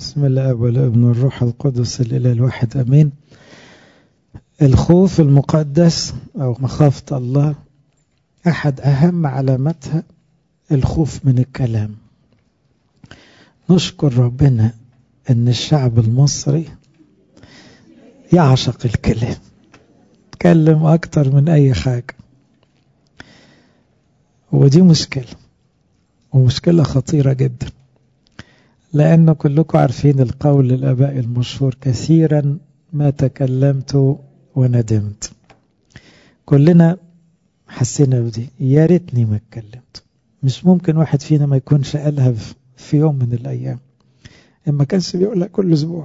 بسم الله والابن والروح القدس الإله الواحد أمين الخوف المقدس أو مخافة الله أحد أهم علاماتها الخوف من الكلام نشكر ربنا أن الشعب المصري يعشق الكلام تكلم أكتر من أي حاجة ودي مشكلة ومشكلة خطيرة جدا لأن كلكم عارفين القول للآباء المشهور كثيرا ما تكلمت وندمت كلنا حسينا بدي يا ريتني ما اتكلمت مش ممكن واحد فينا ما يكونش قالها في يوم من الأيام إما كانش بيقولها كل أسبوع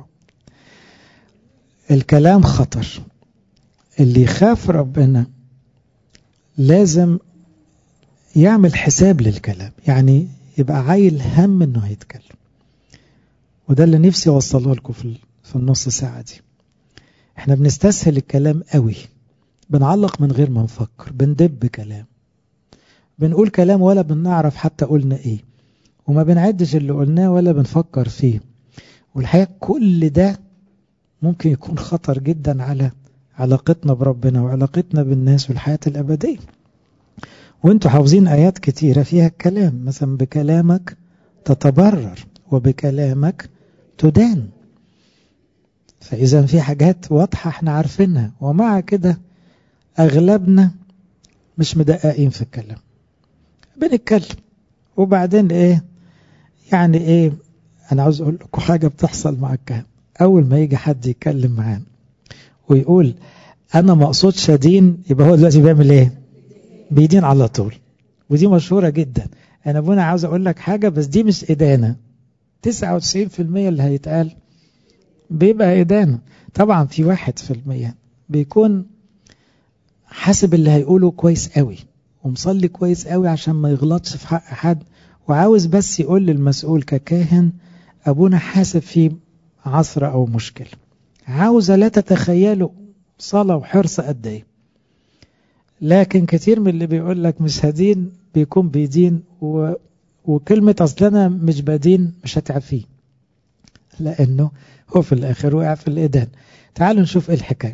الكلام خطر اللي يخاف ربنا لازم يعمل حساب للكلام يعني يبقى عايل هم انه هيتكلم وده اللي نفسي اوصله لكم في في النص ساعه دي احنا بنستسهل الكلام قوي بنعلق من غير ما نفكر بندب كلام بنقول كلام ولا بنعرف حتى قلنا ايه وما بنعدش اللي قلناه ولا بنفكر فيه والحقيقه كل ده ممكن يكون خطر جدا على علاقتنا بربنا وعلاقتنا بالناس والحياه الابديه وانتوا حافظين آيات كتيرة فيها الكلام مثلا بكلامك تتبرر وبكلامك تدان فإذا في حاجات واضحة احنا عارفينها ومع كده أغلبنا مش مدققين في الكلام بنتكلم وبعدين ايه يعني ايه انا عاوز اقول لكم حاجة بتحصل مع الكلام اول ما يجي حد يتكلم معانا ويقول انا ما اقصدش ادين يبقى هو دلوقتي بيعمل ايه بيدين على طول ودي مشهورة جدا أنا ابونا عاوز أقول لك حاجة بس دي مش إدانة 99% اللي هيتقال بيبقى إدانة طبعا في واحد في المية بيكون حاسب اللي هيقوله كويس قوي ومصلي كويس قوي عشان ما يغلطش في حق حد وعاوز بس يقول للمسؤول ككاهن أبونا حاسب في عثرة أو مشكلة عاوزة لا تتخيلوا صلاة وحرص قد إيه لكن كتير من اللي بيقول لك مش هدين بيكون بيدين و... وكلمة أصل أنا مش بدين مش هتعفيه لأنه هو في الآخر وقع في الإيدان تعالوا نشوف إيه الحكاية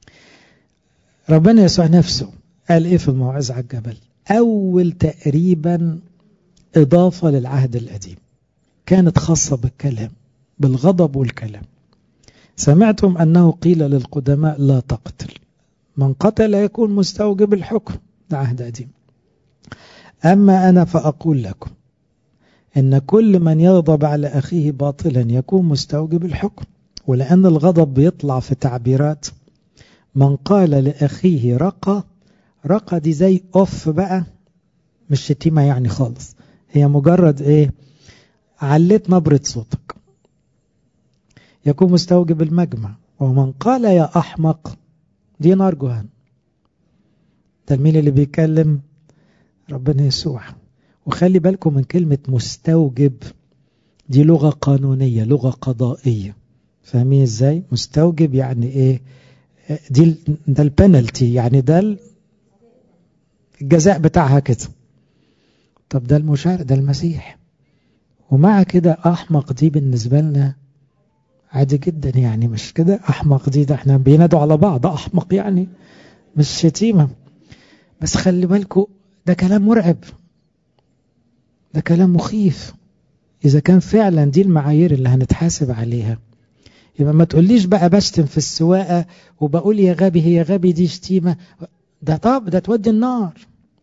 ربنا يسوع نفسه قال إيه في الموعظة على الجبل أول تقريبا إضافة للعهد القديم كانت خاصة بالكلام بالغضب والكلام سمعتم أنه قيل للقدماء لا تقتل من قتل يكون مستوجب الحكم ده عهد قديم أما أنا فأقول لكم إن كل من يغضب على أخيه باطلا يكون مستوجب الحكم ولأن الغضب بيطلع في تعبيرات من قال لأخيه رقى رقى دي زي أوف بقى مش شتيمة يعني خالص هي مجرد إيه علت نبرة صوتك يكون مستوجب المجمع ومن قال يا أحمق دي نار جهنم ده مين اللي بيتكلم ربنا يسوع وخلي بالكم من كلمة مستوجب دي لغة قانونية لغة قضائية فاهمين ازاي مستوجب يعني ايه دي ده البنالتي يعني ده الجزاء بتاعها كده طب ده المشار ده المسيح ومع كده احمق دي بالنسبة لنا عادي جدا يعني مش كده احمق دي ده احنا بينادوا على بعض احمق يعني مش شتيمة بس خلي بالكم ده كلام مرعب ده كلام مخيف اذا كان فعلا دي المعايير اللي هنتحاسب عليها يبقى ما تقوليش بقى بشتم في السواقة وبقول يا غبي هي غبي دي شتيمة ده طب ده تودي النار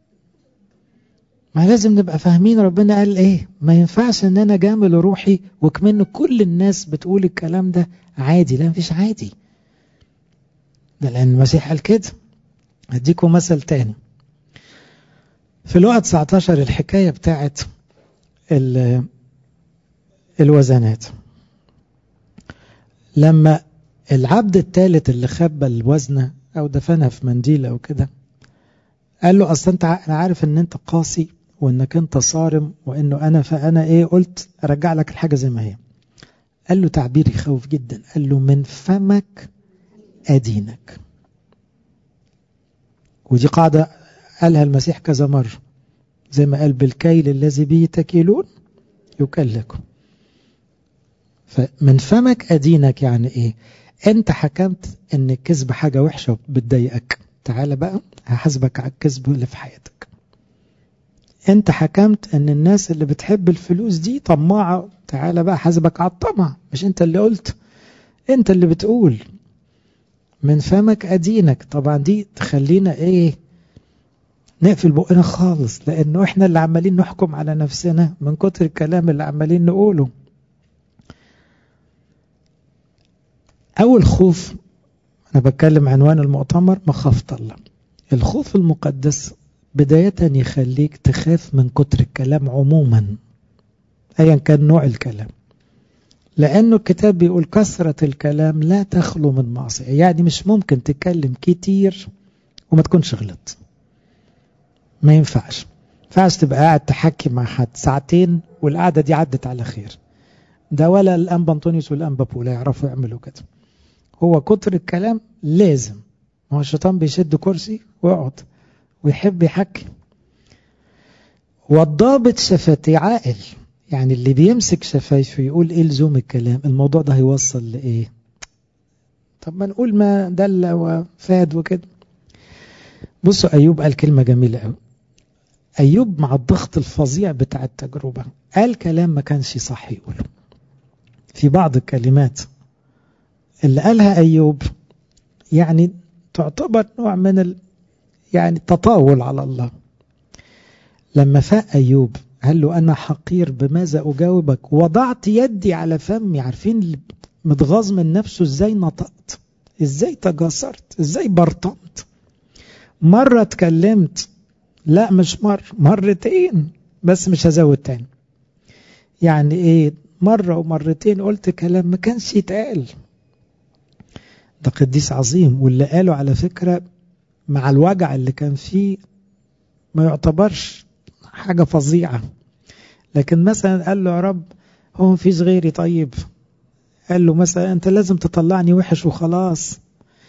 ما لازم نبقى فاهمين ربنا قال ايه ما ينفعش ان انا جامل روحي وكمان كل الناس بتقول الكلام ده عادي لا مفيش عادي ده لان المسيح قال كده هديكم مثل تاني في الوقت 19 الحكاية بتاعت الوزنات لما العبد الثالث اللي خبى الوزنة او دفنها في منديل او كده قال له اصل انت انا عارف ان انت قاسي وانك انت صارم وانه انا فانا ايه قلت ارجع لك الحاجه زي ما هي قال له تعبير يخوف جدا قال له من فمك ادينك ودي قاعده قالها المسيح كذا مره زي ما قال بالكيل الذي به تكيلون يكل لكم فمن فمك أدينك يعني إيه أنت حكمت أن الكذب حاجة وحشة بتضايقك تعال بقى هحاسبك على الكذب اللي في حياتك أنت حكمت أن الناس اللي بتحب الفلوس دي طماعة تعال بقى حاسبك على الطمع مش أنت اللي قلت أنت اللي بتقول من فمك أدينك طبعا دي تخلينا إيه نقفل بقنا خالص لأنه إحنا اللي عمالين نحكم على نفسنا من كتر الكلام اللي عمالين نقوله أول خوف أنا بتكلم عنوان المؤتمر مخافة الله الخوف المقدس بداية يخليك تخاف من كتر الكلام عموما أيا كان نوع الكلام لأنه الكتاب بيقول كثرة الكلام لا تخلو من معصية يعني مش ممكن تتكلم كتير وما تكونش غلط ما ينفعش ينفعش تبقى قاعد تحكي مع حد ساعتين والقعدة دي عدت على خير ده ولا الأنبا أنطونيوس والأنبا بولا يعرفوا يعملوا كده هو كتر الكلام لازم ما هو الشيطان بيشد كرسي ويقعد ويحب يحكي والضابط شفتي عاقل يعني اللي بيمسك شفايفه يقول ايه لزوم الكلام الموضوع ده هيوصل لايه طب ما نقول ما دل وفاد وكده بصوا ايوب قال كلمه جميله قوي ايوب مع الضغط الفظيع بتاع التجربه قال كلام ما كانش صح يقوله في بعض الكلمات اللي قالها ايوب يعني تعتبر نوع من ال يعني التطاول على الله لما فاق ايوب قال له أنا حقير بماذا أجاوبك وضعت يدي على فمي عارفين اللي متغاظ من نفسه إزاي نطقت إزاي تجاسرت إزاي برطمت مرة اتكلمت لا مش مرة مرتين بس مش هزود تاني يعني ايه مرة ومرتين قلت كلام ما كانش يتقال ده قديس عظيم واللي قاله على فكرة مع الوجع اللي كان فيه ما يعتبرش حاجة فظيعة لكن مثلا قال له يا رب هو مفيش غيري طيب قال له مثلا انت لازم تطلعني وحش وخلاص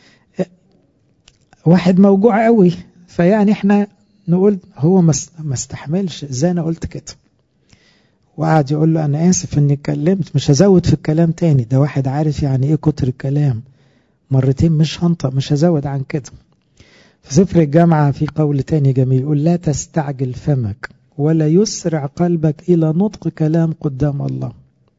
واحد موجوع قوي فيعني احنا نقول هو ما استحملش ازاي انا قلت كده وقعد يقول له انا اسف اني اتكلمت مش هزود في الكلام تاني ده واحد عارف يعني ايه كتر الكلام مرتين مش هنطق مش هزود عن كده في سفر الجامعة في قول تاني جميل يقول لا تستعجل فمك ولا يسرع قلبك إلى نطق كلام قدام الله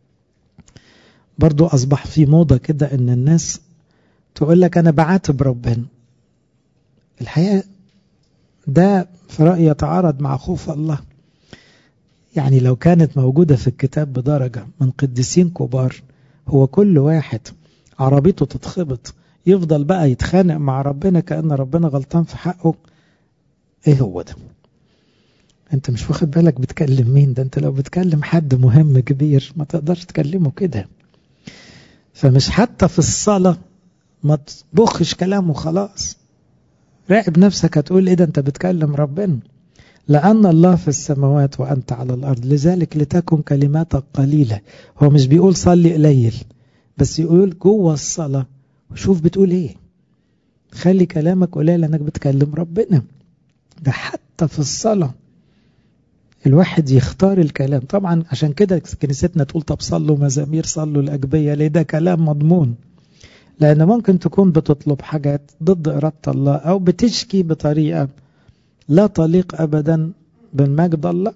برضو أصبح في موضة كده أن الناس تقول لك أنا بعاتب ربنا الحقيقة ده في رأيي يتعارض مع خوف الله يعني لو كانت موجودة في الكتاب بدرجة من قديسين كبار هو كل واحد عربيته تتخبط يفضل بقى يتخانق مع ربنا كأن ربنا غلطان في حقه ايه هو ده انت مش واخد بالك بتكلم مين ده انت لو بتكلم حد مهم كبير ما تقدرش تكلمه كده فمش حتى في الصلاة ما تبخش كلامه خلاص راقب نفسك هتقول ايه ده انت بتكلم ربنا لأن الله في السماوات وأنت على الأرض لذلك لتكن كلماتك قليلة هو مش بيقول صلي قليل بس يقول جوه الصلاة وشوف بتقول ايه خلي كلامك قليل لانك بتكلم ربنا ده حتى في الصلاة الواحد يختار الكلام طبعا عشان كده كنيستنا تقول طب صلوا مزامير صلوا الأجبية ليه ده كلام مضمون لأن ممكن تكون بتطلب حاجات ضد إرادة الله أو بتشكي بطريقة لا تليق أبدا بالمجد الله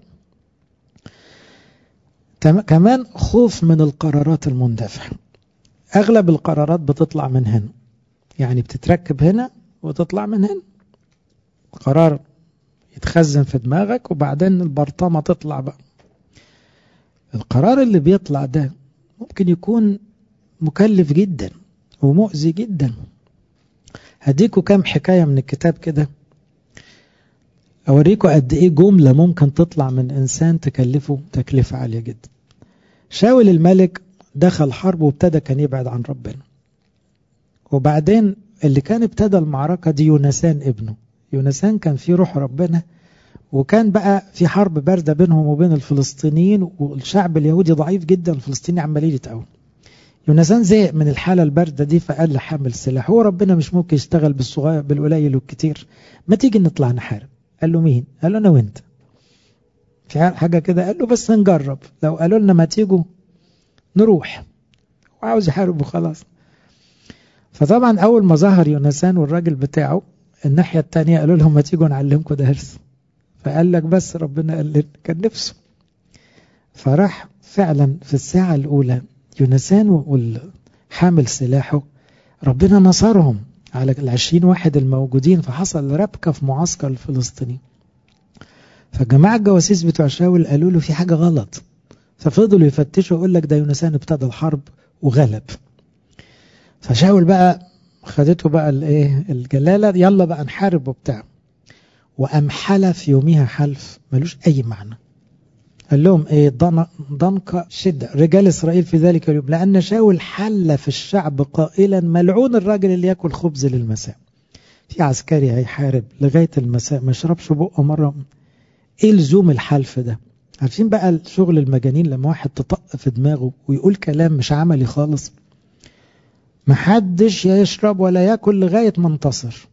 كمان خوف من القرارات المندفعة أغلب القرارات بتطلع من هنا يعني بتتركب هنا وتطلع من هنا قرار يتخزن في دماغك وبعدين البرطمة تطلع بقى القرار اللي بيطلع ده ممكن يكون مكلف جدا ومؤذي جدا هديكوا كام حكاية من الكتاب كده أوريكوا قد إيه جملة ممكن تطلع من إنسان تكلفه تكلفة عالية جدا شاول الملك دخل حرب وابتدى كان يبعد عن ربنا وبعدين اللي كان ابتدى المعركة دي يونسان ابنه يونسان كان فيه روح ربنا وكان بقى في حرب باردة بينهم وبين الفلسطينيين والشعب اليهودي ضعيف جدا الفلسطيني عمالين يتقوم يونسان زهق من الحالة الباردة دي فقال لحمل سلاح هو ربنا مش ممكن يشتغل بالصغير بالقليل والكتير ما تيجي نطلع نحارب قال له مين قال له انا وانت في حاجة كده قال له بس نجرب لو قالوا لنا ما تيجوا نروح وعاوز يحارب وخلاص فطبعا أول ما ظهر يونسان والراجل بتاعه الناحية التانية قالوا لهم ما تيجوا نعلمكم درس فقال لك بس ربنا قال لنا كان نفسه فراح فعلا في الساعة الأولى يونسان والحامل سلاحه ربنا نصرهم على العشرين واحد الموجودين فحصل ربكة في معسكر الفلسطيني فجماعة الجواسيس بتوع شاول قالوا له في حاجة غلط ففضلوا يفتشوا يقول لك ده يونسان ابتدى الحرب وغلب فشاول بقى خدته بقى الايه الجلاله يلا بقى نحارب وبتاع وقام حلف يوميها حلف ملوش اي معنى قال لهم ايه ضنك شدة رجال اسرائيل في ذلك اليوم لان شاول حل في الشعب قائلا ملعون الراجل اللي ياكل خبز للمساء في عسكري هيحارب لغايه المساء ما يشربش بقه مره ايه لزوم الحلف ده عارفين بقى شغل المجانين لما واحد تطق في دماغه ويقول كلام مش عملي خالص محدش يشرب ولا ياكل لغاية ما انتصر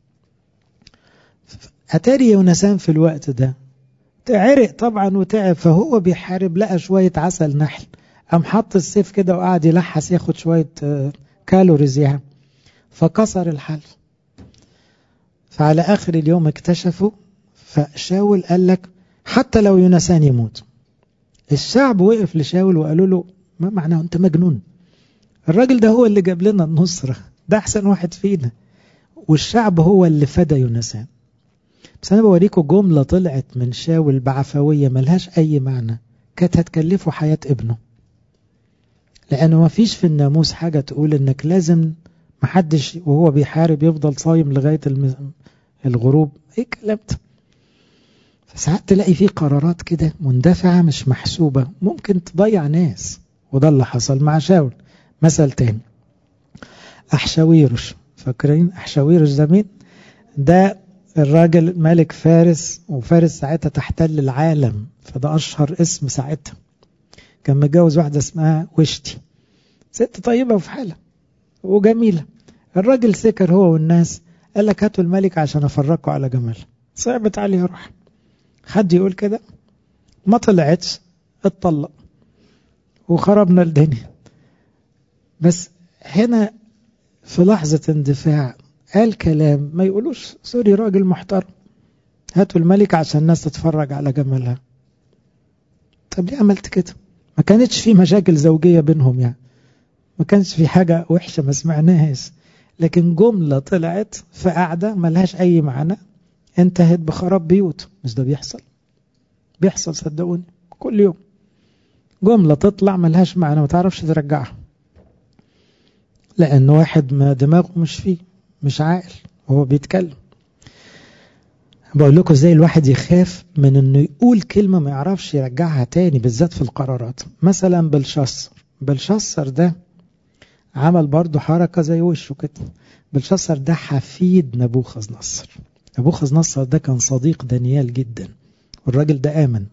أتاري يونسان في الوقت ده عرق طبعا وتعب فهو بيحارب لقى شوية عسل نحل قام حط السيف كده وقعد يلحس ياخد شوية كالوريز يعني فكسر الحلف فعلى آخر اليوم اكتشفوا فشاول قال لك حتى لو يونسان يموت الشعب وقف لشاول وقالوا له ما معناه انت مجنون الراجل ده هو اللي جاب لنا النصرة ده أحسن واحد فينا والشعب هو اللي فدى يونسان بس أنا بوريكم جملة طلعت من شاول بعفوية ملهاش أي معنى كانت هتكلفه حياة ابنه لأنه ما فيش في الناموس حاجة تقول إنك لازم محدش وهو بيحارب يفضل صايم لغاية الغروب إيه الكلام ده فساعات تلاقي فيه قرارات كده مندفعة مش محسوبة ممكن تضيع ناس وده اللي حصل مع شاول مثل تاني أحشاويرش فاكرين أحشاويرش ده مين؟ ده الراجل ملك فارس وفارس ساعتها تحتل العالم فده أشهر اسم ساعتها كان متجوز واحدة اسمها وشتي ست طيبة وفي حالة وجميلة الراجل سكر هو والناس قال لك هاتوا الملك عشان أفرقه على جمال صعبت عليه روح حد يقول كده ما طلعتش اتطلق وخربنا الدنيا بس هنا في لحظة اندفاع قال كلام ما يقولوش سوري راجل محترم هاتوا الملك عشان الناس تتفرج على جمالها طب ليه عملت كده ما كانتش في مشاكل زوجية بينهم يعني ما كانش في حاجة وحشة ما سمعناهاش لكن جملة طلعت في قعدة ملهاش أي معنى انتهت بخراب بيوت مش ده بيحصل بيحصل صدقوني كل يوم جملة تطلع ملهاش معنى ما تعرفش ترجعها لأن واحد ما دماغه مش فيه مش عاقل وهو بيتكلم بقول لكم ازاي الواحد يخاف من انه يقول كلمة ما يعرفش يرجعها تاني بالذات في القرارات مثلا بلشسر بلشسر ده عمل برضه حركة زي وشه كده بلشسر ده حفيد نبوخذ نصر نبوخذ نصر ده كان صديق دانيال جدا والراجل ده آمن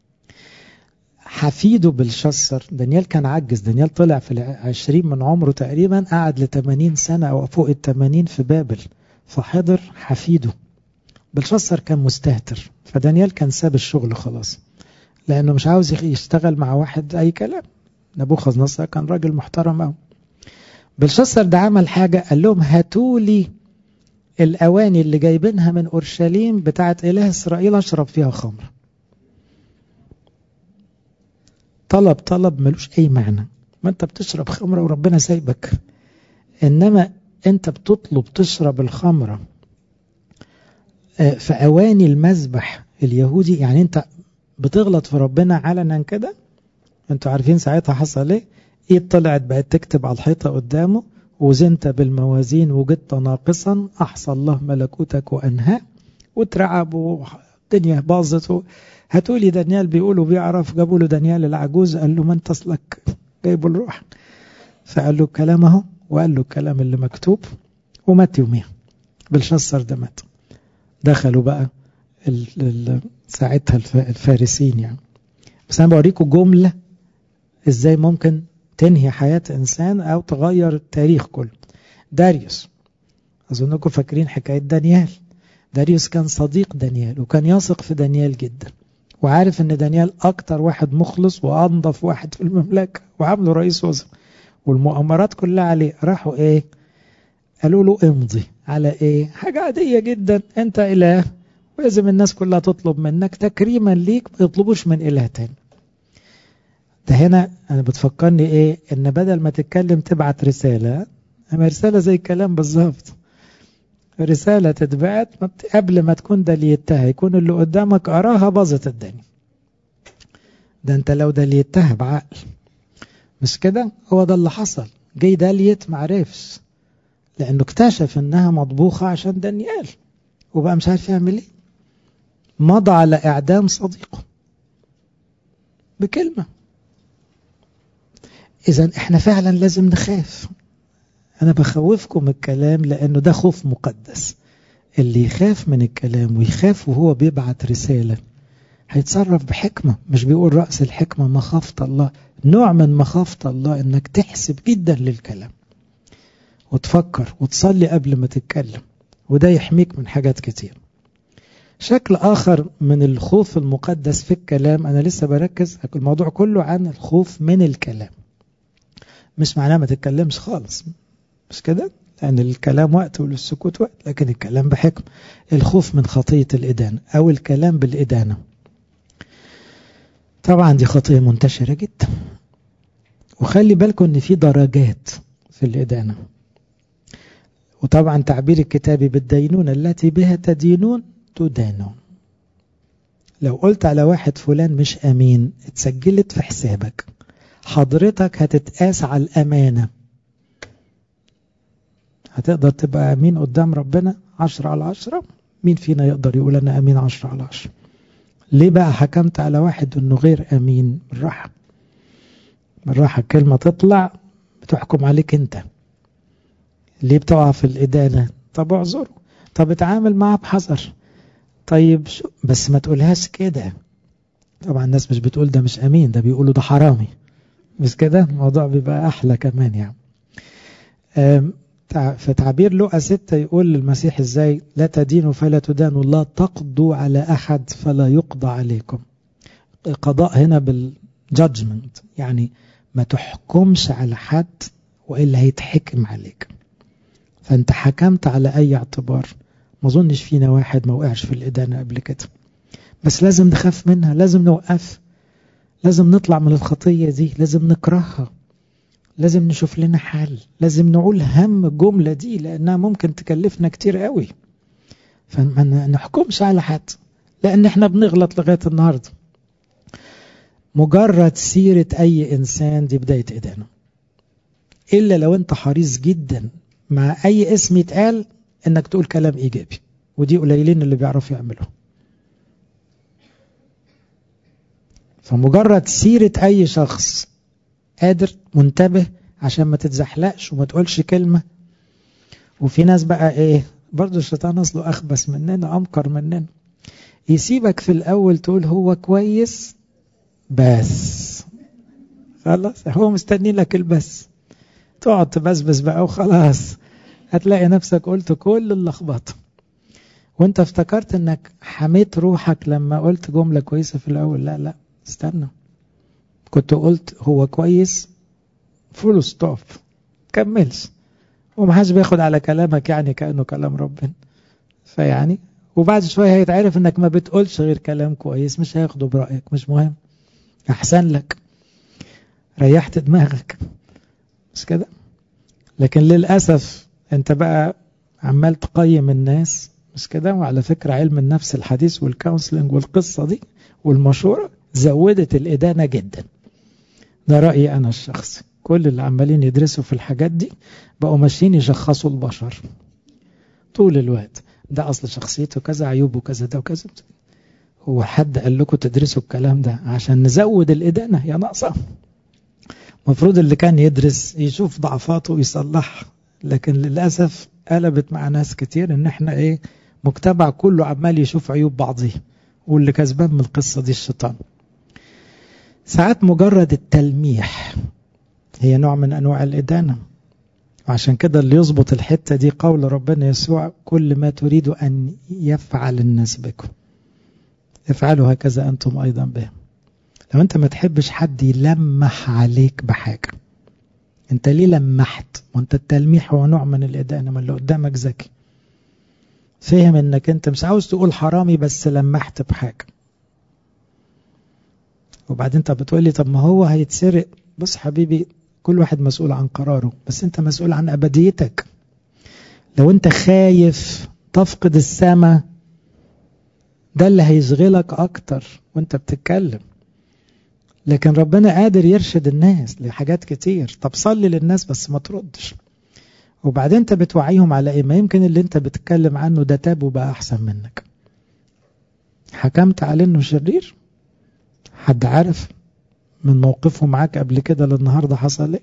حفيده بلشسر دانيال كان عجز دانيال طلع في العشرين من عمره تقريبا قعد لتمانين سنة أو فوق التمانين في بابل فحضر حفيده بلشسر كان مستهتر فدانيال كان ساب الشغل خلاص لأنه مش عاوز يشتغل مع واحد أي كلام نبوخذ نصر كان راجل محترم أوي بلشسر ده عمل حاجة قال لهم هاتوا لي الأواني اللي جايبينها من أورشليم بتاعت إله إسرائيل أشرب فيها خمر طلب طلب ملوش أي معنى ما أنت بتشرب خمرة وربنا سايبك إنما أنت بتطلب تشرب الخمرة في أواني المذبح اليهودي يعني أنت بتغلط في ربنا علنا كده أنتوا عارفين ساعتها حصل إيه إيد طلعت بقت تكتب على الحيطة قدامه وزنت بالموازين وجدت ناقصا أحصى الله ملكوتك وأنهاه واترعب والدنيا باظت هاتولي دانيال بيقولوا بيعرف جابوا له دانيال العجوز قال له ما انت اصلك جايبه الروح فقال له الكلام اهو وقال له الكلام اللي مكتوب ومات يوميها بلشسر ده مات دخلوا بقى ال ال ساعتها الفارسين يعني بس انا بوريكم جمله ازاي ممكن تنهي حياه انسان او تغير التاريخ كله داريوس اظنكم فاكرين حكايه دانيال داريوس كان صديق دانيال وكان يثق في دانيال جدا وعارف ان دانيال اكتر واحد مخلص وانظف واحد في المملكة وعامله رئيس وزراء والمؤامرات كلها عليه راحوا ايه قالوا له امضي على ايه حاجة عادية جدا انت اله ولازم الناس كلها تطلب منك تكريما ليك ما يطلبوش من اله تاني ده هنا انا بتفكرني ايه ان بدل ما تتكلم تبعت رسالة اما رسالة زي الكلام بالظبط رسالة تتبعت قبل ما تكون دليتها يكون اللي قدامك قراها باظت الدنيا ده انت لو دليتها بعقل مش كده هو ده اللي حصل جاي داليت معرفش لانه اكتشف انها مطبوخة عشان دانيال وبقى مش عارف يعمل ايه مضى على اعدام صديقه بكلمة اذا احنا فعلا لازم نخاف انا بخوفكم الكلام لانه ده خوف مقدس اللي يخاف من الكلام ويخاف وهو بيبعت رسالة هيتصرف بحكمة مش بيقول رأس الحكمة مخافة الله نوع من مخافة الله انك تحسب جدا للكلام وتفكر وتصلي قبل ما تتكلم وده يحميك من حاجات كتير شكل آخر من الخوف المقدس في الكلام أنا لسه بركز الموضوع كله عن الخوف من الكلام مش معناه ما تتكلمش خالص مش كده لأن الكلام وقت وللسكوت وقت لكن الكلام بحكم الخوف من خطية الإدانة أو الكلام بالإدانة طبعا دي خطية منتشرة جدا وخلي بالكم ان في درجات في الإدانة وطبعا تعبير الكتابي بالدينونة التي بها تدينون تدانون لو قلت على واحد فلان مش أمين اتسجلت في حسابك حضرتك هتتقاس على الأمانة هتقدر تبقى أمين قدام ربنا عشرة على عشرة مين فينا يقدر يقول أنا أمين عشرة على عشرة ليه بقى حكمت على واحد أنه غير أمين بالراحة بالراحة الكلمة تطلع بتحكم عليك أنت ليه بتقع في الإدانة طب اعذره طب اتعامل معاه بحذر طيب شو بس ما تقولهاش كده طبعا الناس مش بتقول ده مش أمين ده بيقولوا ده حرامي مش كده الموضوع بيبقى أحلى كمان يعني في تعبير لقى ستة يقول للمسيح ازاي لا تدينوا فلا تدانوا لا تقضوا على أحد فلا يقضى عليكم القضاء هنا بالجادجمنت يعني ما تحكمش على حد وإلا هيتحكم عليك فأنت حكمت على أي اعتبار ما ظنش فينا واحد ما وقعش في الإدانة قبل كده بس لازم نخاف منها لازم نوقف لازم نطلع من الخطية دي لازم نكرهها لازم نشوف لنا حل لازم نقول هم الجملة دي لأنها ممكن تكلفنا كتير قوي فما نحكمش على حد لأن احنا بنغلط لغاية النهاردة مجرد سيرة أي إنسان دي بداية إدانة إلا لو أنت حريص جدا مع أي اسم يتقال إنك تقول كلام إيجابي ودي قليلين اللي بيعرفوا يعملوه فمجرد سيرة أي شخص قادر منتبه عشان ما تتزحلقش وما تقولش كلمة وفي ناس بقى ايه برضو الشيطان اصله اخبث مننا امكر مننا يسيبك في الاول تقول هو كويس بس خلاص هو مستني لك البس تقعد تبسبس بقى وخلاص هتلاقي نفسك قلت كل اللخبطه وانت افتكرت انك حميت روحك لما قلت جملة كويسة في الاول لا لا استنى كنت قلت هو كويس فول ستوب كملش ومحدش بياخد على كلامك يعني كأنه كلام ربنا فيعني وبعد شوية هيتعرف انك ما بتقولش غير كلام كويس مش هياخدوا برأيك مش مهم احسن لك ريحت دماغك مش كده لكن للأسف انت بقى عمال تقيم الناس مش كده وعلى فكرة علم النفس الحديث والكونسلنج والقصة دي والمشورة زودت الإدانة جدا ده رأيي أنا الشخصي كل اللي عمالين يدرسوا في الحاجات دي بقوا ماشيين يشخصوا البشر طول الوقت ده أصل شخصيته كذا عيوبه كذا ده وكذا هو حد قال لكم تدرسوا الكلام ده عشان نزود الإدانة يا ناقصة المفروض اللي كان يدرس يشوف ضعفاته ويصلحها لكن للأسف قلبت مع ناس كتير ان احنا ايه مجتمع كله عمال يشوف عيوب بعضه واللي كسبان من القصة دي الشيطان ساعات مجرد التلميح هي نوع من أنواع الإدانة وعشان كده اللي يظبط الحتة دي قول ربنا يسوع كل ما تريد أن يفعل الناس بكم افعلوا هكذا أنتم أيضا به لو أنت ما تحبش حد يلمح عليك بحاجة انت ليه لمحت وانت التلميح هو نوع من الإدانة ما اللي قدامك ذكي فهم انك انت مش عاوز تقول حرامي بس لمحت بحاجة وبعدين انت بتقول لي طب ما هو هيتسرق بص حبيبي كل واحد مسؤول عن قراره بس انت مسؤول عن ابديتك لو انت خايف تفقد السماء ده اللي هيشغلك اكتر وانت بتتكلم لكن ربنا قادر يرشد الناس لحاجات كتير طب صلي للناس بس ما تردش وبعدين انت بتوعيهم على ايه ما يمكن اللي انت بتتكلم عنه ده تاب وبقى احسن منك حكمت عليه انه شرير حد عارف من موقفه معاك قبل كده للنهاردة حصل ايه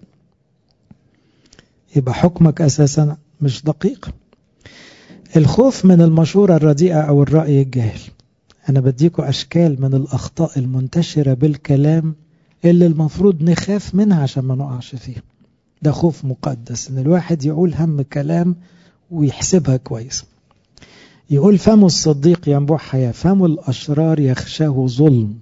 يبقى حكمك اساسا مش دقيق الخوف من المشورة الرديئة او الرأي الجاهل انا بديكوا اشكال من الاخطاء المنتشرة بالكلام اللي المفروض نخاف منها عشان ما نقعش فيه ده خوف مقدس ان الواحد يقول هم كلام ويحسبها كويس يقول فم الصديق ينبوع حياة فم الأشرار يخشاه ظلم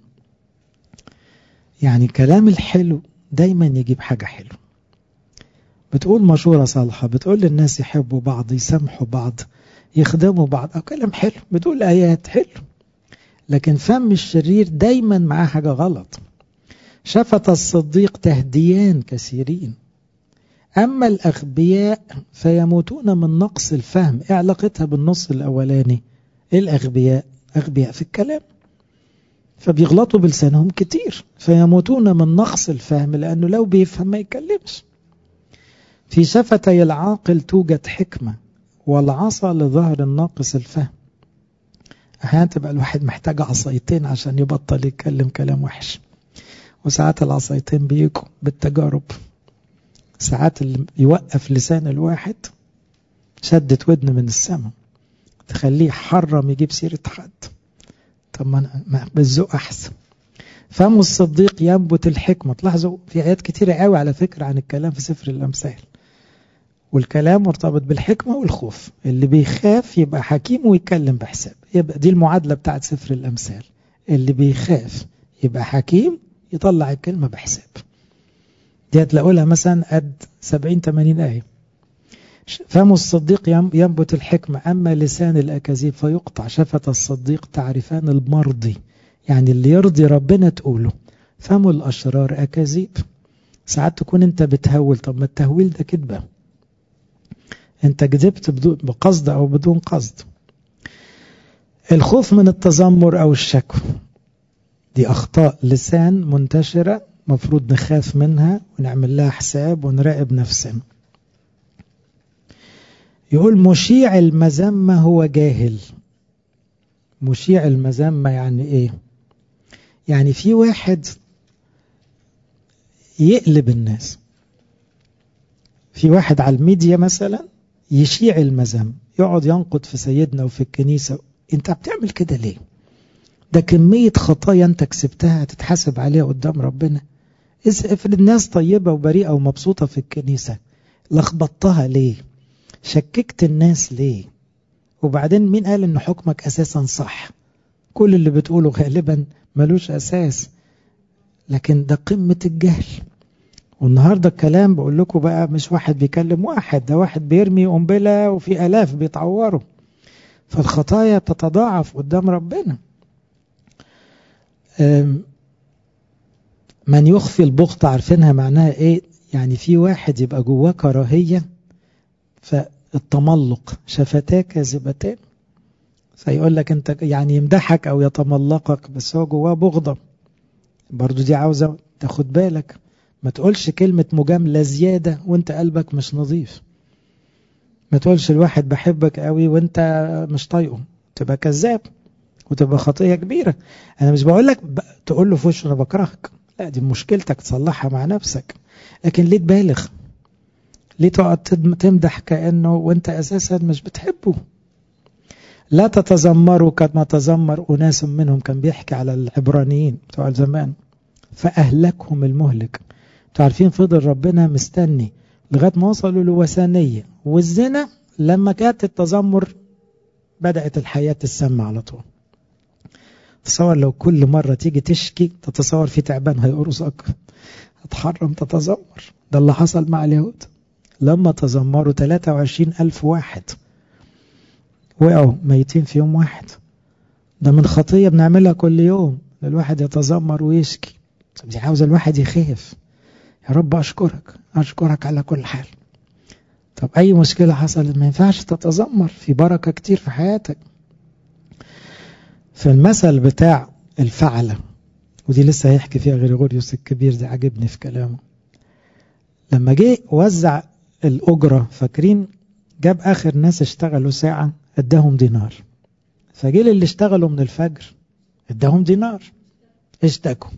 يعني كلام الحلو دايما يجيب حاجة حلو بتقول مشورة صالحة بتقول للناس يحبوا بعض يسامحوا بعض يخدموا بعض أو كلام حلو بتقول آيات حلو لكن فم الشرير دايما معاه حاجة غلط شفت الصديق تهديان كثيرين أما الأغبياء فيموتون من نقص الفهم إيه علاقتها بالنص الأولاني إيه الأغبياء أغبياء في الكلام فبيغلطوا بلسانهم كتير فيموتون من نقص الفهم لأنه لو بيفهم ما يكلمش في شفتي العاقل توجد حكمة والعصا لظهر الناقص الفهم أحيانا تبقى الواحد محتاج عصايتين عشان يبطل يتكلم كلام وحش وساعات العصايتين بيجوا بالتجارب ساعات اللي يوقف لسان الواحد شدة ودن من السماء تخليه يحرم يجيب سيرة حد طب ما بالذوق أحسن فم الصديق ينبت الحكمة تلاحظوا في آيات كتيرة قوي على فكرة عن الكلام في سفر الأمثال والكلام مرتبط بالحكمة والخوف اللي بيخاف يبقى حكيم ويتكلم بحساب يبقى دي المعادلة بتاعت سفر الأمثال اللي بيخاف يبقى حكيم يطلع الكلمة بحساب دي هتلاقوا لها مثلا قد 70 80 آية فم الصديق ينبت الحكمة أما لسان الأكاذيب فيقطع شفة الصديق تعرفان المرضي يعني اللي يرضي ربنا تقوله فم الأشرار أكاذيب ساعات تكون أنت بتهول طب ما التهويل ده كذبة أنت كذبت بقصد أو بدون قصد الخوف من التذمر أو الشكوى دي أخطاء لسان منتشرة مفروض نخاف منها ونعمل لها حساب ونراقب نفسنا يقول مشيع المذمة هو جاهل مشيع المذمة يعني ايه يعني في واحد يقلب الناس في واحد على الميديا مثلا يشيع المذم يقعد ينقد في سيدنا وفي الكنيسة انت بتعمل كده ليه ده كمية خطايا انت كسبتها هتتحاسب عليها قدام ربنا افرض ناس طيبة وبريئة ومبسوطة في الكنيسة لخبطتها ليه شككت الناس ليه وبعدين مين قال ان حكمك اساسا صح كل اللي بتقوله غالبا ملوش اساس لكن ده قمة الجهل والنهاردة الكلام بقول لكم بقى مش واحد بيكلم واحد ده واحد بيرمي قنبلة وفي الاف بيتعوروا فالخطايا تتضاعف قدام ربنا من يخفي البغض عارفينها معناها ايه يعني في واحد يبقى جواه كراهية فالتملق شفتاه كاذبتان فيقول لك انت يعني يمدحك او يتملقك بس هو جواه بغضة برضو دي عاوزة تاخد بالك ما تقولش كلمة مجاملة زيادة وانت قلبك مش نظيف ما تقولش الواحد بحبك قوي وانت مش طايقه تبقى كذاب وتبقى خطية كبيرة انا مش بقول لك تقول له في وشه انا بكرهك لا دي مشكلتك تصلحها مع نفسك لكن ليه تبالغ ليه تقعد تمدح كأنه وانت أساسا مش بتحبه لا تتذمروا كما تذمر أناس منهم كان بيحكي على العبرانيين بتوع زمان فأهلكهم المهلك تعرفين فضل ربنا مستني لغاية ما وصلوا لوثنية والزنا لما كانت التذمر بدأت الحياة تسمى على طول تصور لو كل مرة تيجي تشكي تتصور في تعبان هيقرصك هتحرم تتذمر ده اللي حصل مع اليهود لما تذمروا 23 ألف واحد وقعوا ميتين في يوم واحد ده من خطية بنعملها كل يوم الواحد يتذمر ويشكي طب دي عاوز الواحد يخاف يا رب أشكرك أشكرك على كل حال طب أي مشكلة حصلت ما ينفعش تتذمر في بركة كتير في حياتك في المثل بتاع الفعلة ودي لسه هيحكي فيها غريغوريوس الكبير ده عجبني في كلامه لما جه وزع الأجرة فاكرين جاب آخر ناس اشتغلوا ساعة اداهم دينار فجه اللي اشتغلوا من الفجر اداهم دينار اشتكوا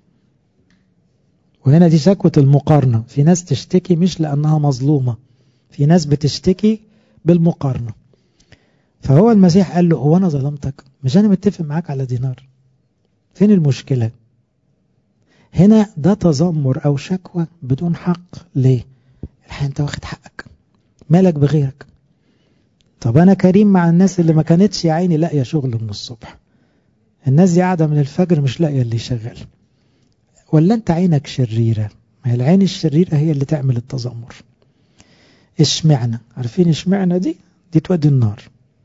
وهنا دي شكوة المقارنة في ناس تشتكي مش لأنها مظلومة في ناس بتشتكي بالمقارنة فهو المسيح قال له هو أنا ظلمتك مش أنا متفق معاك على دينار فين المشكلة هنا ده تذمر أو شكوى بدون حق ليه الحين أنت واخد حقك مالك بغيرك طب أنا كريم مع الناس اللي ما كانتش يا عيني لاقية شغل من الصبح الناس دي قاعدة من الفجر مش لاقية اللي شغال ولا أنت عينك شريرة ما هي العين الشريرة هي اللي تعمل التذمر اشمعنى عارفين اشمعنى دي دي تودي النار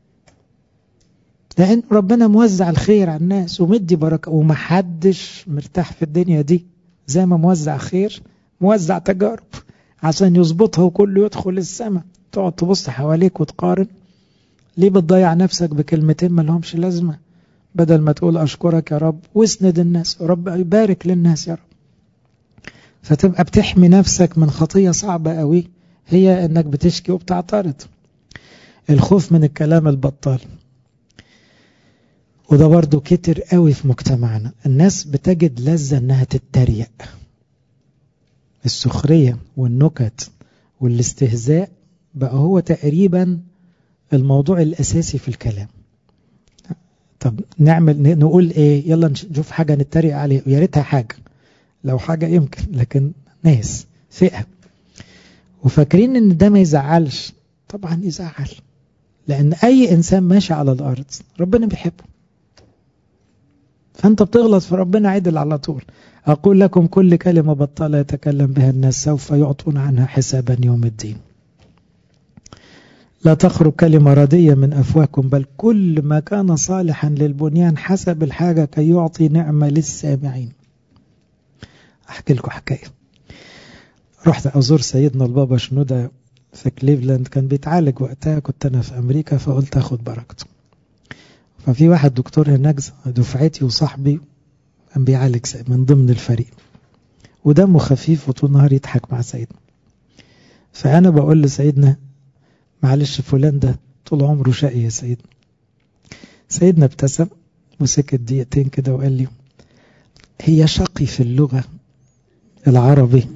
لأن ربنا موزع الخير على الناس ومدي بركة ومحدش مرتاح في الدنيا دي زي ما موزع خير موزع تجارب عشان يظبطها وكله يدخل السماء تقعد تبص حواليك وتقارن ليه بتضيع نفسك بكلمتين ما لهمش لازمة بدل ما تقول أشكرك يا رب واسند الناس رب يبارك للناس يا رب فتبقى بتحمي نفسك من خطية صعبة قوي هي انك بتشكي وبتعترض الخوف من الكلام البطال وده برضو كتر قوي في مجتمعنا الناس بتجد لذة انها تتريق السخرية والنكت والاستهزاء بقى هو تقريبا الموضوع الأساسي في الكلام طب نعمل نقول ايه يلا نشوف حاجة نتريق عليها ويا ريتها حاجة لو حاجة يمكن لكن ناس فئة وفاكرين ان ده ما يزعلش طبعا يزعل لان اي انسان ماشي على الارض ربنا بيحبه فانت بتغلط في ربنا عدل على طول اقول لكم كل كلمة بطالة يتكلم بها الناس سوف يعطون عنها حسابا يوم الدين لا تخرج كلمة ردية من أفواهكم بل كل ما كان صالحا للبنيان حسب الحاجة كي يعطي نعمة للسامعين أحكي لكم حكاية رحت أزور سيدنا البابا شنودة في كليفلاند كان بيتعالج وقتها كنت أنا في أمريكا فقلت أخد بركته ففي واحد دكتور هناك دفعتي وصاحبي كان بيعالج من ضمن الفريق ودمه خفيف وطول النهار يضحك مع سيدنا فأنا بقول لسيدنا معلش فلان ده طول عمره شقي يا سيدنا سيدنا ابتسم وسكت دقيقتين كده وقال لي هي شقي في اللغة العربي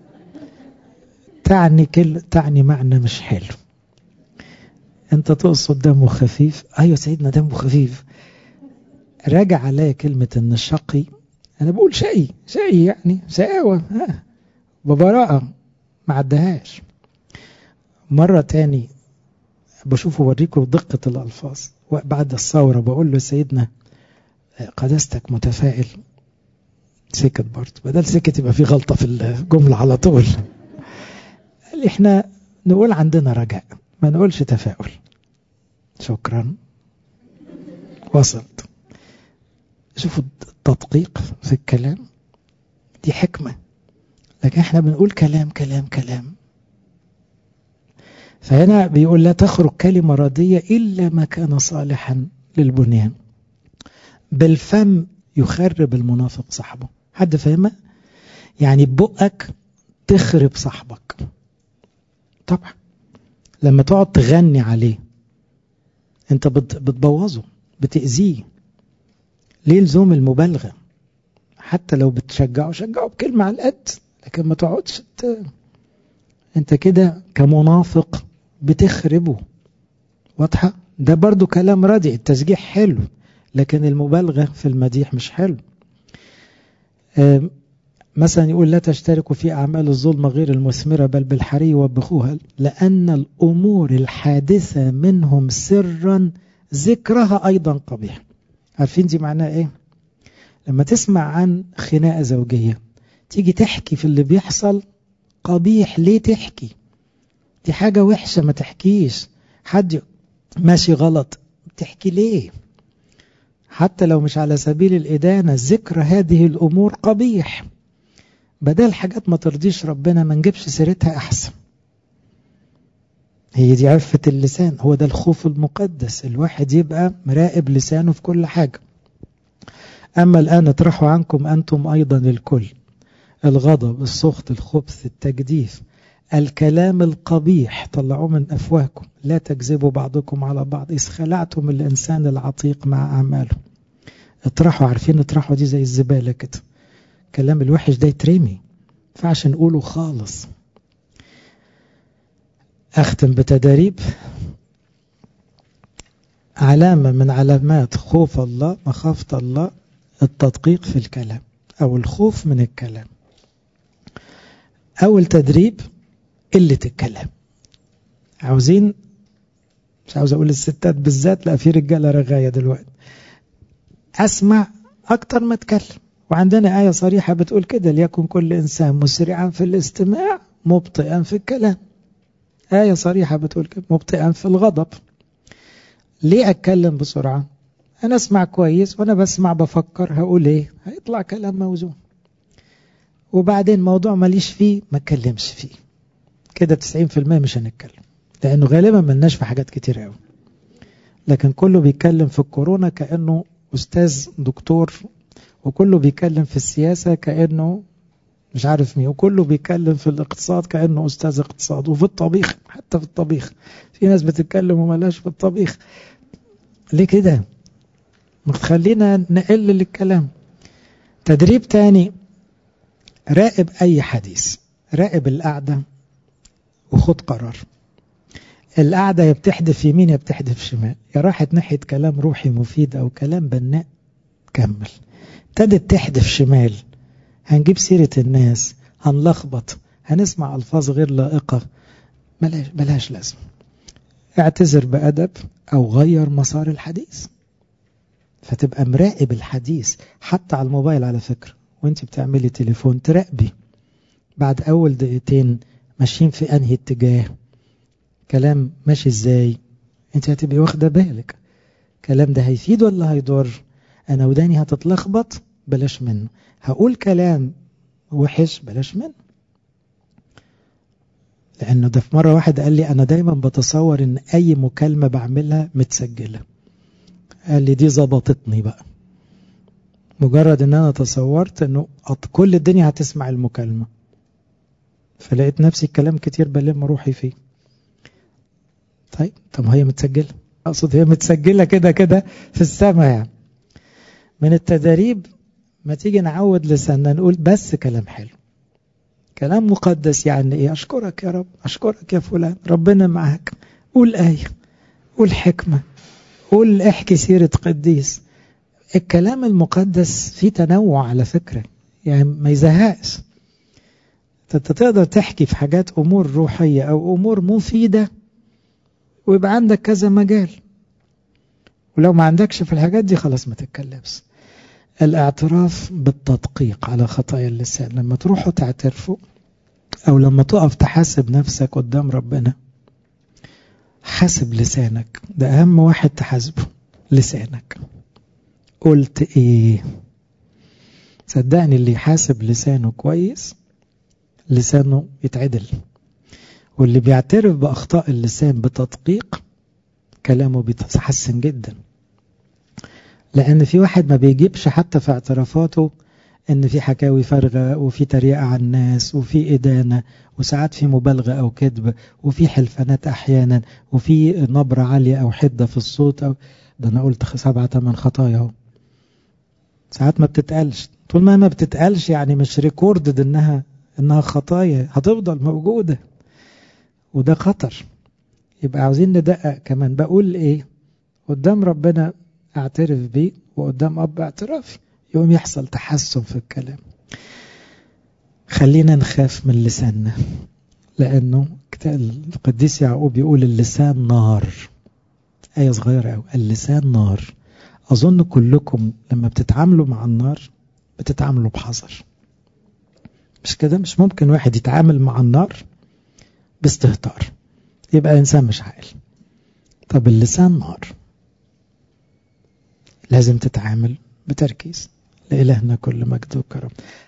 تعني كل تعني معنى مش حلو انت تقصد دمه خفيف ايوه سيدنا دمه خفيف راجع عليا كلمة ان الشقي انا بقول شقي شقي يعني شقاوة ببراءة ما عدهاش مرة تاني بشوف اوريكم دقة الألفاظ بعد الثورة بقول له سيدنا قداستك متفائل سكت برضه بدل سكت يبقى في غلطة في الجملة على طول قال لي احنا نقول عندنا رجاء ما نقولش تفاؤل شكرا وصلت شوفوا التدقيق في الكلام دي حكمة لكن احنا بنقول كلام كلام كلام فهنا بيقول لا تخرج كلمة ردية إلا ما كان صالحا للبنيان بالفم يخرب المنافق صاحبه حد فاهمة يعني ببقك تخرب صاحبك طبعا لما تقعد تغني عليه انت بتبوظه بتأذيه ليه لزوم المبالغة حتى لو بتشجعه شجعه بكلمة على القد لكن ما تقعدش ت... انت كده كمنافق بتخربه واضحة ده برضو كلام رديء التشجيع حلو لكن المبالغة في المديح مش حلو مثلا يقول لا تشتركوا في أعمال الظلم غير المثمرة بل بالحري وبخوها لأن الأمور الحادثة منهم سرا ذكرها أيضا قبيح عارفين دي معناها إيه لما تسمع عن خناقة زوجية تيجي تحكي في اللي بيحصل قبيح ليه تحكي دي حاجة وحشة ما تحكيش حد ماشي غلط تحكي ليه حتى لو مش على سبيل الإدانة ذكر هذه الأمور قبيح بدل حاجات ما ترضيش ربنا ما نجيبش سيرتها أحسن هي دي عفة اللسان هو ده الخوف المقدس الواحد يبقى مراقب لسانه في كل حاجة أما الآن اطرحوا عنكم أنتم أيضا الكل الغضب السخط الخبث التجديف الكلام القبيح طلعوه من أفواهكم لا تكذبوا بعضكم على بعض إذ خلعتم الإنسان العتيق مع أعماله اطرحوا عارفين اطرحوا دي زي الزبالة كده الكلام الوحش ده يترمي فعش نقوله خالص أختم بتدريب علامة من علامات خوف الله مخافة الله التدقيق في الكلام أو الخوف من الكلام أول تدريب قلة الكلام عاوزين مش عاوز أقول الستات بالذات لا في رجالة رغاية دلوقتي أسمع أكتر ما أتكلم وعندنا آية صريحة بتقول كده ليكن كل إنسان مسرعا في الاستماع مبطئا في الكلام آية صريحة بتقول كده مبطئا في الغضب ليه أتكلم بسرعة أنا أسمع كويس وأنا بسمع بفكر هقول إيه هيطلع كلام موزون وبعدين موضوع ماليش فيه ما اتكلمش فيه كده 90% مش هنتكلم لأنه غالبا ملناش في حاجات كتير قوي لكن كله بيتكلم في الكورونا كأنه أستاذ دكتور وكله بيتكلم في السياسة كأنه مش عارف مين وكله بيتكلم في الاقتصاد كأنه أستاذ اقتصاد وفي الطبيخ حتى في الطبيخ في ناس بتتكلم وملاش في الطبيخ ليه كده خلينا نقل للكلام تدريب تاني راقب أي حديث راقب القعدة وخد قرار القعدة يا بتحدف يمين يا بتحدف شمال يا راحت ناحية كلام روحي مفيد أو كلام بناء كمل ابتدت تحدف شمال هنجيب سيرة الناس هنلخبط هنسمع ألفاظ غير لائقة بلاش, بلاش لازم اعتذر بأدب أو غير مسار الحديث فتبقى مراقب الحديث حتى على الموبايل على فكرة وانت بتعملي تليفون تراقبي بعد أول دقيقتين ماشيين في أنهي اتجاه كلام ماشي ازاي انت هتبقي واخدة بالك كلام ده هيفيد ولا هيضر انا وداني هتتلخبط بلاش منه هقول كلام وحش بلاش منه لانه ده في مرة واحد قال لي انا دايما بتصور ان اي مكالمة بعملها متسجلة قال لي دي ظبطتني بقى مجرد ان انا تصورت انه كل الدنيا هتسمع المكالمة فلقيت نفسي الكلام كتير بلم روحي فيه طيب طب هي متسجلة اقصد هي متسجلة كده كده في السماء يعني من التدريب ما تيجي نعود لساننا نقول بس كلام حلو كلام مقدس يعني ايه اشكرك يا رب اشكرك يا فلان ربنا معاك قول آية قول حكمة قول احكي سيرة قديس الكلام المقدس فيه تنوع على فكرة يعني ما يزهقش انت تقدر تحكي في حاجات امور روحية او امور مفيدة ويبقى عندك كذا مجال ولو ما عندكش في الحاجات دي خلاص ما تتكلمش الاعتراف بالتدقيق على خطايا اللسان لما تروحوا تعترفوا او لما تقف تحاسب نفسك قدام ربنا حاسب لسانك ده اهم واحد تحاسبه لسانك قلت ايه صدقني اللي يحاسب لسانه كويس لسانه يتعدل واللي بيعترف بأخطاء اللسان بتدقيق كلامه بيتحسن جدا لأن في واحد ما بيجيبش حتى في اعترافاته إن في حكاوي فارغة وفي تريقة على الناس وفي إدانة وساعات في مبالغة أو كذب وفي حلفانات أحيانا وفي نبرة عالية أو حدة في الصوت أو ده أنا قلت سبعة ثمان خطايا أهو ساعات ما بتتقالش طول ما ما بتتقالش يعني مش ريكوردد إنها إنها خطايا هتفضل موجودة وده خطر يبقى عاوزين ندقق كمان بقول ايه قدام ربنا اعترف بيه وقدام اب اعترافي يوم يحصل تحسن في الكلام خلينا نخاف من لساننا لانه القديس يعقوب يقول اللسان نار آية صغيرة أوي اللسان نار أظن كلكم لما بتتعاملوا مع النار بتتعاملوا بحذر مش كده مش ممكن واحد يتعامل مع النار باستهتار يبقى إنسان مش عاقل طب اللسان نار لازم تتعامل بتركيز لإلهنا كل مجد وكرم